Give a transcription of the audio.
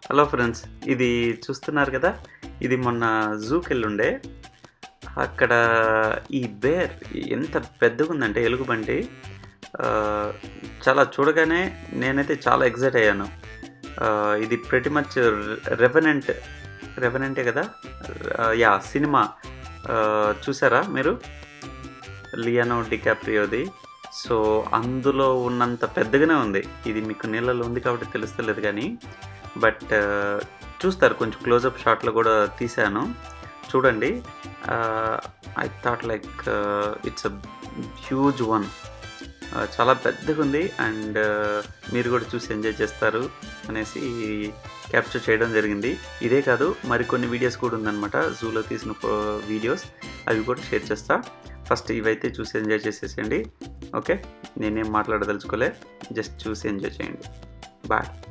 hello friends ఇది చూస్తున్నారు కదా ఇది మొన్న జూకి వెళ్ళుండే అక్కడ ఈ బేర్ ఎంత పెద్దగా ఉందంటే ఎలుగుబంటి ఆ, చాలా చూడగానే నేనైతే చాలా ఎగ్జైట్ అయ్యాను ఆ, ఇది ప్రతి మచ్ రెవెనెంట్ రెవెనెంటే కదా ఆ, యా సినిమా ఆ, చూసారా మీరు లియానో డికాప్రియోది సో అందులో ఉన్నంత పెద్దగానే ఉంది ఇది మీకు నీళ్ళలో ఉంది కాబట్టి తెలుస్తలేదు కానీ బట్ చూస్తారు కొంచెం క్లోజప్ షాట్లో కూడా తీశాను చూడండి I thought like it's a huge one చాలా పెద్దగా ఉంది అండ్ మీరు కూడా చూసి ఎంజాయ్ చేస్తారు అనేసి క్యాప్చర్ చేయడం జరిగింది ఇదే కాదు మరికొన్ని వీడియోస్ కూడా ఉందన్నమాట జూలో తీసిన వీడియోస్ అవి కూడా షేర్ చేస్తా ఫస్ట్ ఇవైతే చూసి ఎంజాయ్ చేసేసేయండి ఓకే నేనేం మాట్లాడదలుచుకోలే జస్ట్ చూసి ఎంజాయ్ చేయండి బాయ్